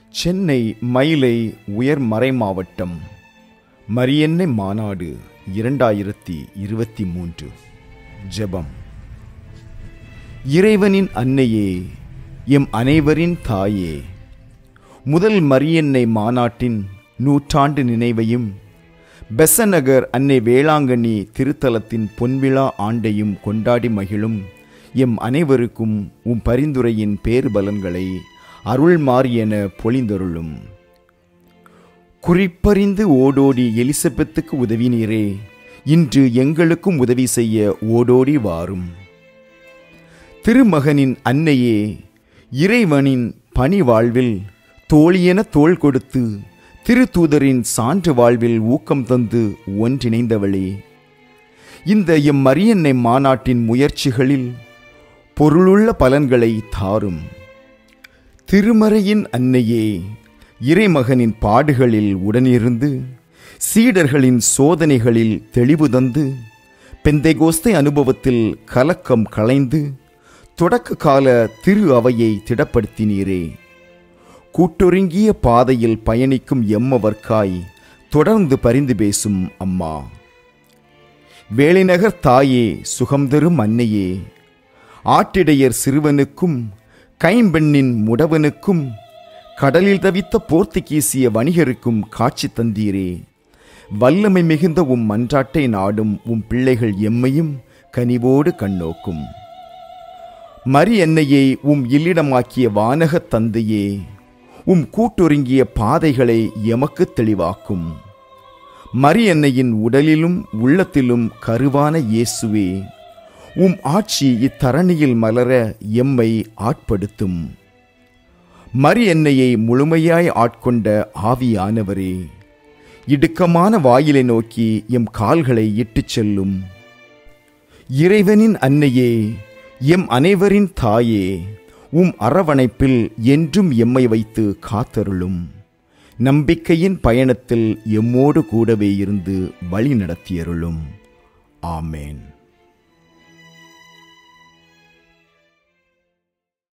சென்னை மயிலை உயர் மறைமாவட்டம் மரியன்னை மாநாடு இரண்டாயிரத்தி இருபத்தி மூன்று ஜெபம் இறைவனின் அன்னையே எம் அனைவரின் தாயே முதல் மரியன்னை மாநாட்டின் நூற்றாண்டு நினைவையும் பெசநகர் அன்னை வேளாங்கண்ணி திருத்தலத்தின் பொன்விழா ஆண்டையும் கொண்டாடி மகிழும் எம் அனைவருக்கும் உம் பரிந்துரையின் பேறுபலன்களை அருள் மாறியென பொழிந்தருளும் குறிப்பறிந்து ஓடோடி எலிசபெத்துக்கு உதவினீரே இன்று எங்களுக்கும் உதவி செய்ய ஓடோடி வாரும் திருமகனின் அன்னையே இறைவனின் பணி வாழ்வில் தோழியென தோள் கொடுத்து திருத்தூதரின் சான்று வாழ்வில் ஊக்கம் தந்து ஒன்றிணைந்தவளே இந்த எம் மரியன்னை மாநாட்டின் முயற்சிகளில் பொருளுள்ள பலன்களை தாரும் திருமறையின் அன்னையே இறைமகனின் பாடுகளில் உடனிருந்து சீடர்களின் சோதனைகளில் தெளிவு தந்து பெந்தைகோஸ்தை அனுபவத்தில் கலக்கம் களைந்து தொடக்க கால திரு அவையை திடப்படுத்தினீரே கூட்டொருங்கிய பாதையில் பயணிக்கும் எம்மவர்க்காய் தொடர்ந்து பரிந்து பேசும் அம்மா வேலைநகர் தாயே சுகம் தரும் அன்னையே ஆட்டிடையர் சிறுவனுக்கும் கைம்பெண்ணின் முடவனுக்கும் கடலில் தவித்த போர்த்துகீசிய வணிகருக்கும் காட்சி தந்தீரே வல்லமை மிகுந்த உம் மன்றாட்டை நாடும் உம் பிள்ளைகள் எம்மையும் கனிவோடு கண்ணோக்கும் மரி என்னையை உம் இல்லிடமாக்கிய வானகத் தந்தையே உம் கூட்டொருங்கிய பாதைகளை எமக்கு தெளிவாக்கும் மரி என்னையின் உடலிலும் உள்ளத்திலும் கருவான இயேசுவே உம் ஆட்சி இத்தரணியில் மலர எம்மை ஆட்படுத்தும் மரி என்னையை முழுமையாய் ஆட்கொண்ட ஆவியானவரே இடுக்கமான வாயிலை நோக்கி எம் கால்களை இட்டுச் செல்லும் இறைவனின் அன்னையே எம் அனைவரின் தாயே உம் அரவணைப்பில் என்றும் எம்மை வைத்து காத்தருளும் நம்பிக்கையின் பயணத்தில் எம்மோடு கூடவே இருந்து வழி நடத்தியருளும் ஆமேன்